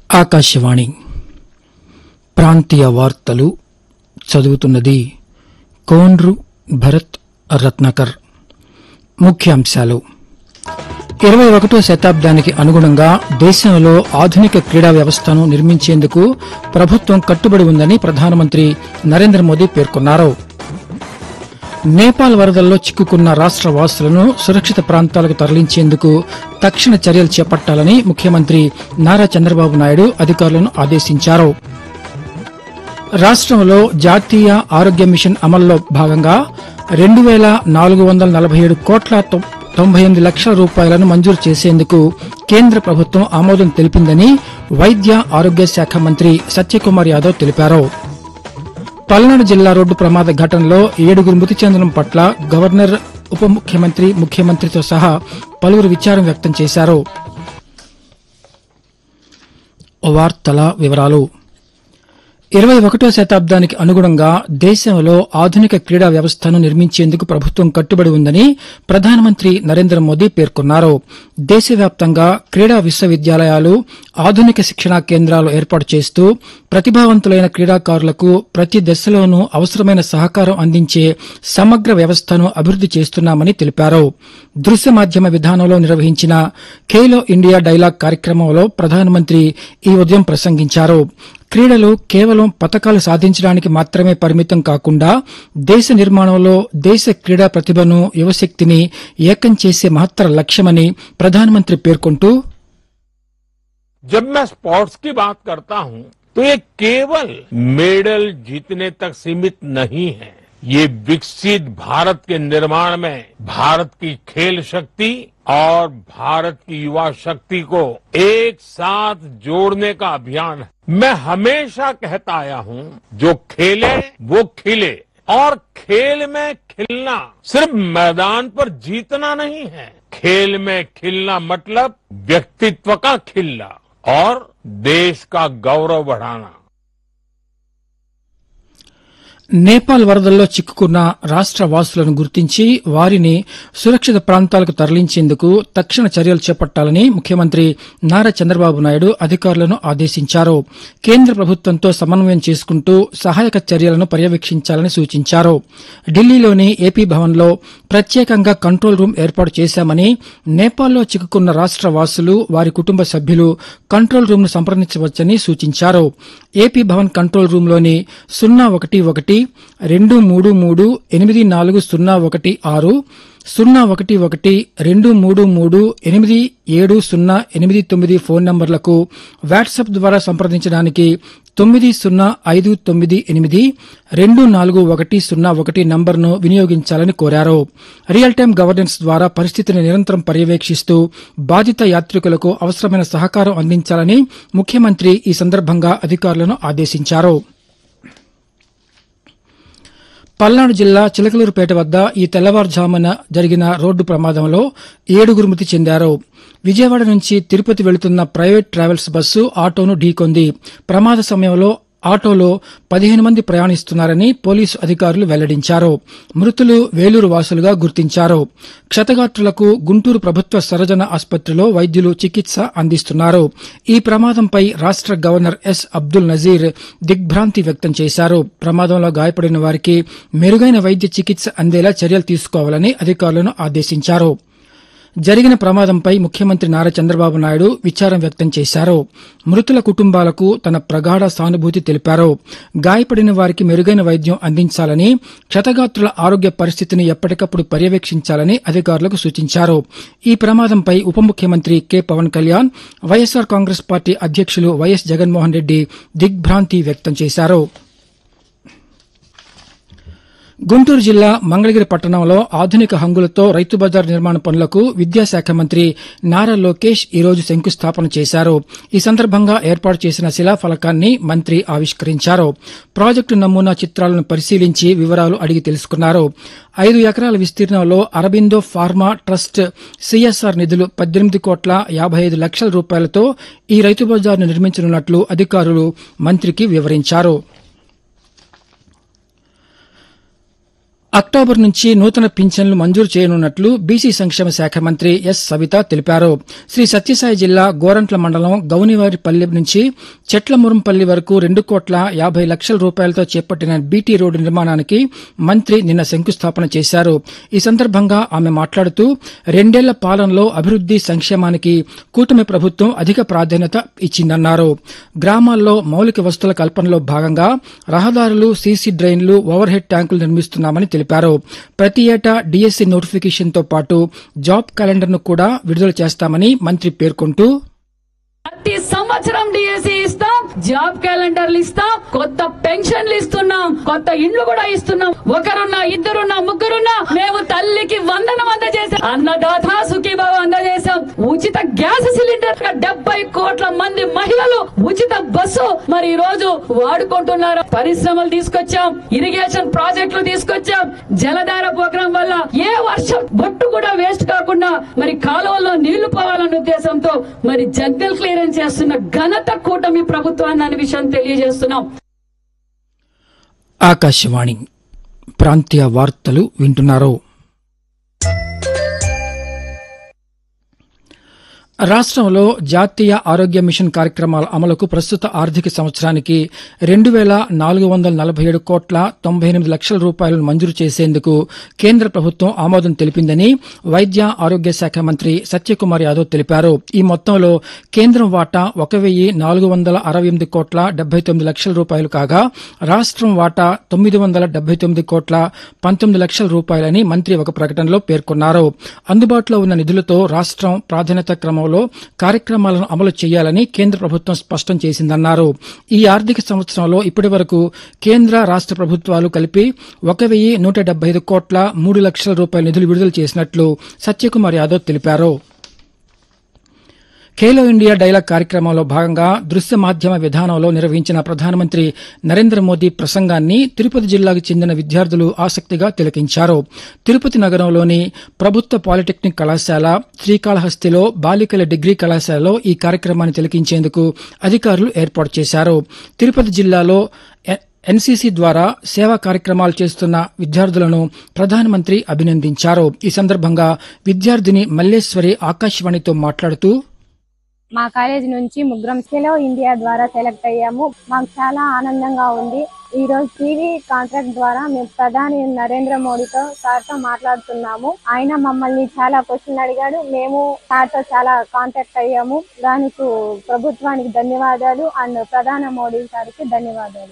ఆకాశవాణి ప్రాంతీయ వార్తలు చదువుతున్నది కోన్రు భరత్ రత్నాకర్ ముఖ్యాంశాలు ఇరవై ఒకటో శతాబ్దానికి అనుగుణంగా దేశంలో ఆధునిక క్రీడా వ్యవస్థను నిర్మించేందుకు ప్రభుత్వం కట్టుబడి ఉందని ప్రధానమంత్రి నరేంద్ర మోదీ పేర్కొన్నారు నేపాల్ వరదల్లో చిక్కుకున్న రాష్ట వాసులను సురక్షిత ప్రాంతాలకు తరలించేందుకు తక్షణ చర్యలు చేపట్టాలని ముఖ్యమంత్రి నారా చంద్రబాబు నాయుడు అధికారులను ఆదేశించారు రాష్ట్రంలో జాతీయ ఆరోగ్య మిషన్ అమల్లో భాగంగా రెండు వేల నాలుగు వందల నలభై ఏడు కోట్ల తొ- తొంభై ఎనిమిది లక్షల రూపాయలను మంజూరు చేసేందుకు కేంద్ర ప్రభుత్వం ఆమోదం తెలిపిందని వైద్య ఆరోగ్య శాఖ మంత్రి సత్యకుమార్ యాదవ్ తెలిపారు పల్నాడు జిల్లా రోడ్డు ప్రమాద ఘటనలో ఏడుగురు మృతి చెందడం పట్ల గవర్నర్ ఉప ముఖ్యమంత్రి ముఖ్యమంత్రితో సహా పలువురు విచారం వ్యక్తం చేశారు వార్తల వివరాలు ఇరవై ఒకటో శతాబ్దానికి అనుగుణంగా దేశంలో ఆధునిక క్రీడా వ్యవస్థను నిర్మించేందుకు ప్రభుత్వం కట్టుబడి ఉందని ప్రధానమంత్రి నరేంద్ర మోదీ పేర్కొన్నారు దేశవ్యాప్తంగా క్రీడా విశ్వవిద్యాలయాలు ఆధునిక శిక్షణా కేంద్రాలు ఏర్పాటు చేస్తూ ప్రతిభావంతులైన క్రీడాకారులకు ప్రతి దశలోనూ అవసరమైన సహకారం అందించే సమగ్ర వ్యవస్థను అభివృద్ది చేస్తున్నామని తెలిపారు దృశ్య మాధ్యమ విధానంలో నిర్వహించిన ఖేలో ఇండియా డైలాగ్ కార్యక్రమంలో ప్రధానమంత్రి ఈ ఉదయం ప్రసంగించారు క్రీడలు కేవలం పతకాలు సాధించడానికి మాత్రమే పరిమితం కాకుండా దేశ నిర్మాణంలో దేశ క్రీడా ప్రతిభను యువశక్తిని ఏకం చేసే మహత్తర లక్ష్యమని ప్రధానమంత్రి పేర్కొంటూ जब मैं स्पोर्ट्स की बात करता हूं तो ये केवल मेडल जीतने तक सीमित नहीं है ये विकसित भारत के निर्माण में भारत की खेल शक्ति और भारत की युवा शक्ति को एक साथ जोड़ने का अभियान है मैं हमेशा कहता आया हूं जो खेले वो खिले और खेल में खिलना सिर्फ मैदान पर जीतना नहीं है खेल में खिलना मतलब व्यक्तित्व का खिलना और देश का गौरव बढ़ाना నేపాల్ వరదల్లో చిక్కుకున్న రాష్ట వాసులను గుర్తించి వారిని సురక్షిత ప్రాంతాలకు తరలించేందుకు తక్షణ చర్యలు చేపట్టాలని ముఖ్యమంత్రి నారా చంద్రబాబు నాయుడు అధికారులను ఆదేశించారు కేంద్ర ప్రభుత్వంతో సమన్వయం చేసుకుంటూ సహాయక చర్యలను పర్యవేక్షించాలని సూచించారు ఢిల్లీలోని ఏపీ భవన్లో ప్రత్యేకంగా కంట్రోల్ రూమ్ ఏర్పాటు చేశామని నేపాల్లో చిక్కుకున్న రాష్ట వాసులు వారి కుటుంబ సభ్యులు కంట్రోల్ రూమ్ ను సంప్రదించవచ్చని సూచించారు ఏపీ భవన్ కంట్రోల్ రూమ్ లోని సున్నా ఒకటి ఒకటి రెండు మూడు మూడు ఎనిమిది నాలుగు సున్నా ఒకటి ఆరు సున్నా ఒకటి ఒకటి రెండు మూడు మూడు ఎనిమిది ఏడు సున్నా ఎనిమిది తొమ్మిది ఫోన్ నంబర్లకు వాట్సాప్ ద్వారా సంప్రదించడానికి తొమ్మిది సున్నా ఐదు తొమ్మిది ఎనిమిది రెండు నాలుగు ఒకటి సున్నా ఒకటి నంబర్ను వినియోగించాలని కోరారు రియల్ టైం గవర్నెన్స్ ద్వారా పరిస్థితిని నిరంతరం పర్యవేక్షిస్తూ బాధిత యాత్రికులకు అవసరమైన సహకారం అందించాలని ముఖ్యమంత్రి ఈ సందర్భంగా అధికారులను ఆదేశించారు పల్నాడు జిల్లా చిలకలూరుపేట వద్ద ఈ తెల్లవారుజామున జరిగిన రోడ్డు ప్రమాదంలో ఏడుగురు మృతి చెందారు విజయవాడ నుంచి తిరుపతి వెళుతున్న ప్రైవేట్ ట్రావెల్స్ బస్సు ఆటోను ఢీకొంది ప్రమాద సమయంలో ఆటోలో పదిహేను మంది ప్రయాణిస్తున్నారని పోలీసు అధికారులు వెల్లడించారు మృతులు వేలూరు వాసులుగా గుర్తించారు క్షతగాత్రులకు గుంటూరు ప్రభుత్వ సర్వజన ఆసుపత్రిలో వైద్యులు చికిత్స అందిస్తున్నారు ఈ ప్రమాదంపై రాష్ట గవర్నర్ ఎస్ అబ్దుల్ నజీర్ దిగ్భ్రాంతి వ్యక్తం చేశారు ప్రమాదంలో గాయపడిన వారికి మెరుగైన వైద్య చికిత్స అందేలా చర్యలు తీసుకోవాలని అధికారులను ఆదేశించారు జరిగిన ప్రమాదంపై ముఖ్యమంత్రి నారా చంద్రబాబు నాయుడు విచారం వ్యక్తం చేశారు మృతుల కుటుంబాలకు తన ప్రగాఢ సానుభూతి తెలిపారు గాయపడిన వారికి మెరుగైన వైద్యం అందించాలని క్షతగాత్రుల ఆరోగ్య పరిస్థితిని ఎప్పటికప్పుడు పర్యవేక్షించాలని అధికారులకు సూచించారు ఈ ప్రమాదంపై ఉప ముఖ్యమంత్రి K Pawan Kalyan YSR Congress party అధ్యక్షులు వైఎస్ జగన్మోహన్ రెడ్డి దిగ్భ్రాంతి వ్యక్తం చేశారు గుంటూరు జిల్లా మంగళగిరి పట్టణంలో ఆధునిక హంగులతో రైతు బజార్ నిర్మాణ పనులకు విద్యాశాఖ మంత్రి నారా లోకేష్ ఈ రోజు శంకుస్థాపన చేశారు ఈ సందర్భంగా ఏర్పాటు చేసిన శిలాఫలకాన్ని మంత్రి ఆవిష్కరించారు ప్రాజెక్టు నమూనా చిత్రాలను పరిశీలించి వివరాలు అడిగి తెలుసుకున్నారు ఐదు ఎకరాల విస్తీర్ణంలో అరబిందో ఫార్మా ట్రస్ట్ సిఎస్ఆర్ నిధులు పద్దెనిమిది కోట్ల యాభై ఐదు లక్షల రూపాయలతో ఈ రైతు బజార్ను నిర్మించనున్నట్లు అధికారులు మంత్రికి వివరించారు అక్టోబర్ నుంచి నూతన పింఛన్లు మంజూరు చేయనున్నట్లు బీసీ సంక్షేమ శాఖ మంత్రి ఎస్ సవిత తెలిపారు శ్రీ సత్యసాయి జిల్లా గోరంట్ల మండలం గౌనివారిపల్లి నుంచి చెట్లమురంపల్లి వరకు రెండు కోట్ల యాభై లక్షల రూపాయలతో చేపట్టిన బీటీ రోడ్డు నిర్మాణానికి మంత్రి నిన్న శంకుస్థాపన చేశారు ఈ సందర్భంగా ఆమె మాట్లాడుతూ రెండేళ్ల పాలనలో అభివృద్ది సంక్షేమానికి కూటమి ప్రభుత్వం అధిక ప్రాధాన్యత ఇచ్చిందన్నారు గ్రామాల్లో మౌలిక వస్తువుల కల్పనలో భాగంగా రహదారులు సీసీ డ్రైన్లు ఓవర్ హెడ్ ట్యాంకులు నిర్మిస్తున్నామని తెలిపారు ప్రతి ఏటా డీఎస్సీ నోటిఫికేషన్తో పాటు జాబ్ క్యాలెండర్ను కూడా విడుదల చేస్తామని మంత్రి పేర్కొంటూ ప్రతి సంవత్సరం డిఎస్సి ఇస్తాం జాబ్ క్యాలెండర్లు ఇస్తాం కొత్త పెన్షన్లు ఇస్తున్నాం కొత్త ఇండ్లు కూడా ఇస్తున్నాం ఒకరున్నా ఇద్దరున్నా ముగ్గురున్నా మేము తల్లికి వందనం అందజేసాం అన్నదాత సుఖీభావ అందజేశాం ఉచిత గ్యాస్ సిలిండర్ డెబ్బై కోట్ల మంది మహిళలు ఉచిత బస్సు మరి ఈ రోజు వాడుకుంటున్నారు పరిశ్రమలు తీసుకొచ్చాం ఇరిగేషన్ ప్రాజెక్టులు తీసుకొచ్చాం జలధార ప్రోగ్రాం వల్ల ఏ వర్షం బొట్టు కూడా వేస్ట్ కాకుండా మరి కాలువల్లో నీళ్లు పోవాలన్న ఉద్దేశంతో మరి జగ్గల్ క్లియరెన్స్ చేస్తున్న ఘనత కూటమి ప్రభుత్వాన్ని అనే విషయం తెలియజేస్తున్నాం ఆకాశవాణి ప్రాంతీయ వార్తలు వింటున్నారు రాష్ట్రంలో జాతీయ ఆరోగ్య మిషన్ కార్యక్రమాల అమలుకు ప్రస్తుత ఆర్థిక సంవత్సరానికి రెండు వేల నాలుగు వందల నలభై ఏడు కోట్ల తొంభై ఎనిమిది లక్షల రూపాయలను మంజూరు చేసేందుకు కేంద్ర ప్రభుత్వం ఆమోదం తెలిపిందని వైద్య ఆరోగ్య శాఖ మంత్రి సత్యకుమార్ యాదవ్ తెలిపారు ఈ మొత్తంలో కేంద్రం వాటా ఒక వెయ్యి నాలుగు వందల అరవై ఎనిమిది కోట్ల డెబ్బై తొమ్మిది లక్షల రూపాయలు కాగా రాష్ట్రం వాటా తొమ్మిది వందల డెబ్బై తొమ్మిది కోట్ల పంతొమ్మిది లక్షల రూపాయలని మంత్రి ఒక ప్రకటనలో పేర్కొన్నారు అందుబాటులో ఉన్న నిధులతో రాష్ట్రం ప్రాధాన్యత క్రమంలో కార్యక్రమాలను అమలు చేయాలని కేంద్ర ప్రభుత్వం స్పష్టం చేసిందన్నారు ఈ ఆర్థిక సంవత్సరంలో ఇప్పటి వరకు కేంద్ర రాష్ట ప్రభుత్వాలు కలిపి ఒక వెయ్యి నూట డెబ్బై ఐదు కోట్ల మూడు లక్షల రూపాయల నిధులు విడుదల చేసినట్లు సత్యకుమార్ యాదవ్ తెలిపారు ఖేలో ఇండియా డైలాగ్ కార్యక్రమంలో భాగంగా దృశ్య మాధ్యమ విధానంలో నిర్వహించిన ప్రధానమంత్రి నరేంద్ర మోదీ ప్రసంగాన్ని తిరుపతి జిల్లాకు చెందిన విద్యార్థులు ఆసక్తిగా తిలకించారు తిరుపతి నగరంలోని ప్రభుత్వ పాలిటెక్నిక్ కళాశాల శ్రీకాళహస్తిలో బాలికల డిగ్రీ కళాశాలలో ఈ కార్యక్రమాన్ని తిలకించేందుకు అధికారులు ఏర్పాటు చేశారు తిరుపతి జిల్లాలో ఎ- ఎన్సీసీ ద్వారా సేవా కార్యక్రమాలు చేస్తున్న విద్యార్థులను ప్రధానమంత్రి అభినందించారు ఈ సందర్భంగా విద్యార్థిని మల్లేశ్వరి ఆకాశవాణితో మాట్లాడుతూ మా కాలేజ్ నుంచి ముగ్గురం ఖేలో ఇండియా ద్వారా సెలెక్ట్ అయ్యాము మాకు చాలా ఆనందంగా ఉంది ఈ రోజు టీవీ కాంట్రాక్ట్ ద్వారా మేము ప్రధాని నరేంద్ర మోడీతో సార్తో మాట్లాడుతున్నాము ఆయన మమ్మల్ని చాలా క్వశ్చన్ అడిగాడు మేము సార్తో చాలా కాంటాక్ట్ అయ్యాము దానికి ప్రభుత్వానికి ధన్యవాదాలు అండ్ ప్రధాని మోడీ సార్కి ధన్యవాదాలు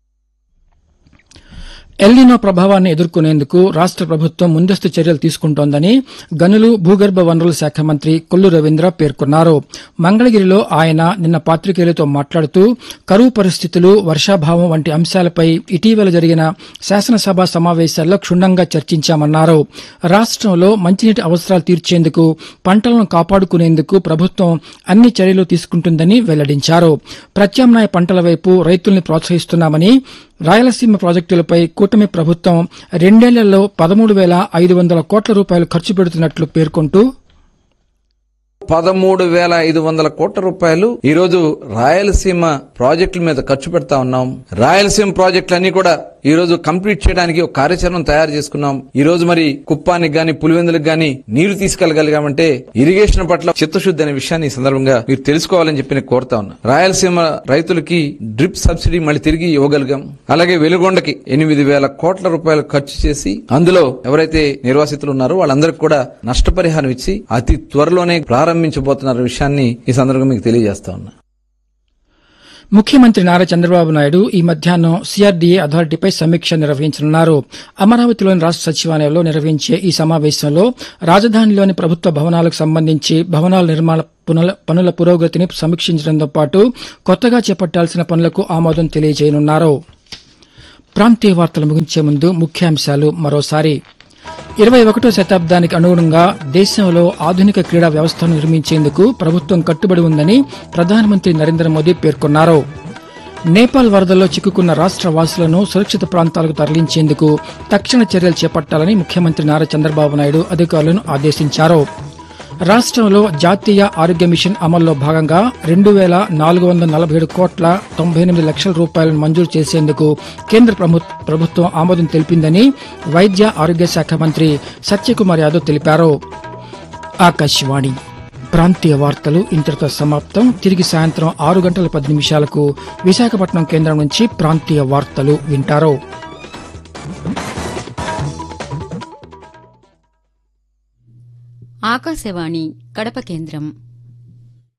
ఎల్నినో ప్రభావాన్ని ఎదుర్కొనేందుకు రాష్ట ప్రభుత్వం ముందస్తు చర్యలు తీసుకుంటోందని గనులు భూగర్భ వనరుల శాఖ మంత్రి కొల్లు రవీంద్ర పేర్కొన్నారు మంగళగిరిలో ఆయన నిన్న పాత్రికేయులతో మాట్లాడుతూ కరువు పరిస్థితులు వర్షాభావం వంటి అంశాలపై ఇటీవల జరిగిన శాసనసభ సమావేశాల్లో క్షుణ్ణంగా చర్చించామన్నారు రాష్ట్రంలో మంచినీటి అవసరాలు తీర్చేందుకు పంటలను కాపాడుకునేందుకు ప్రభుత్వం అన్ని చర్యలు తీసుకుంటుందని వెల్లడించారు ప్రత్యామ్నాయ పంటల వైపు రైతుల్ని ప్రోత్సహిస్తున్నామని రాయలసీమ ప్రాజెక్టులపై కూటమి ప్రభుత్వం రెండేళ్లలో పదమూడు వేల ఐదు వందల కోట్ల రూపాయలు ఖర్చు పెడుతున్నట్లు పేర్కొంటూ పదమూడు వేల ఐదు వందల కోట్ల రూపాయలు ఈ రోజు రాయలసీమ ప్రాజెక్టుల మీద ఖర్చు పెడతా ఉన్నాం రాయలసీమ ప్రాజెక్టులన్నీ కూడా ఈ రోజు కంప్లీట్ చేయడానికి ఒక కార్యాచరణ తయారు చేసుకున్నాం ఈ రోజు మరి కుప్పానికి గాని పులివెందులకు గాని నీరు తీసుకెళ్లగలిగామంటే ఇరిగేషన్ పట్ల చిత్తశుద్ధి అనే విషయాన్ని ఈ సందర్భంగా మీరు తెలుసుకోవాలని చెప్పి నేను కోరుతా ఉన్నా రాయలసీమ రైతులకి డ్రిప్ సబ్సిడీ మళ్ళీ తిరిగి ఇవ్వగలిగాం అలాగే వెలుగొండకి ఎనిమిది వేల కోట్ల రూపాయలు ఖర్చు చేసి అందులో ఎవరైతే నిర్వాసితులు ఉన్నారో వాళ్ళందరికీ కూడా నష్టపరిహారం ఇచ్చి అతి త్వరలోనే ప్రారంభించబోతున్న విషయాన్ని ఈ సందర్భంగా మీకు తెలియజేస్తా ఉన్నా ముఖ్యమంత్రి నారా చంద్రబాబు నాయుడు ఈ మధ్యాహ్నం సిఆర్డీఏ అథారిటీపై సమీక్ష నిర్వహించనున్నారు అమరావతిలోని రాష్ట సచివాలయంలో నిర్వహించే ఈ సమావేశంలో రాజధానిలోని ప్రభుత్వ భవనాలకు సంబంధించి భవనాల నిర్మాణ పునల పనుల పురోగతిని సమీక్షించడంతో పాటు కొత్తగా చేపట్టాల్సిన పనులకు ఆమోదం తెలియజేయనున్నారు ప్రాంతీయ వార్తలు ముగించే ముందు ముఖ్యాంశాలు మరోసారి ఇరవై ఒకటో శతాబ్దానికి అనుగుణంగా దేశంలో ఆధునిక క్రీడా వ్యవస్థను నిర్మించేందుకు ప్రభుత్వం కట్టుబడి ఉందని ప్రధానమంత్రి నరేంద్ర మోదీ పేర్కొన్నారు నేపాల్ వరదల్లో చిక్కుకున్న రాష్ట్ర వాసులను సురక్షిత ప్రాంతాలకు తరలించేందుకు తక్షణ చర్యలు చేపట్టాలని ముఖ్యమంత్రి నారా చంద్రబాబు నాయుడు అధికారులను ఆదేశించారు రాష్ట్రంలో జాతీయ ఆరోగ్య మిషన్ అమల్లో భాగంగా రెండు వేల నాలుగు వందల నలభై ఏడు కోట్ల తొంభై ఎనిమిది లక్షల రూపాయలను మంజూరు చేసేందుకు కేంద్ర ప్రభు- ప్రభుత్వం ఆమోదం తెలిపిందని వైద్య ఆరోగ్య శాఖ మంత్రి సత్యకుమార్ యాదవ్ తెలిపారు ఆకాశవాణి ప్రాంతీయ వార్తలు ఇంతటితో సమాప్తం తిరిగి సాయంత్రం ఆరు గంటల పది నిమిషాలకు విశాఖపట్నం కేంద్రం నుంచి ప్రాంతీయ వార్తలు వింటారు ఆకాశవాణి కడప కేంద్రం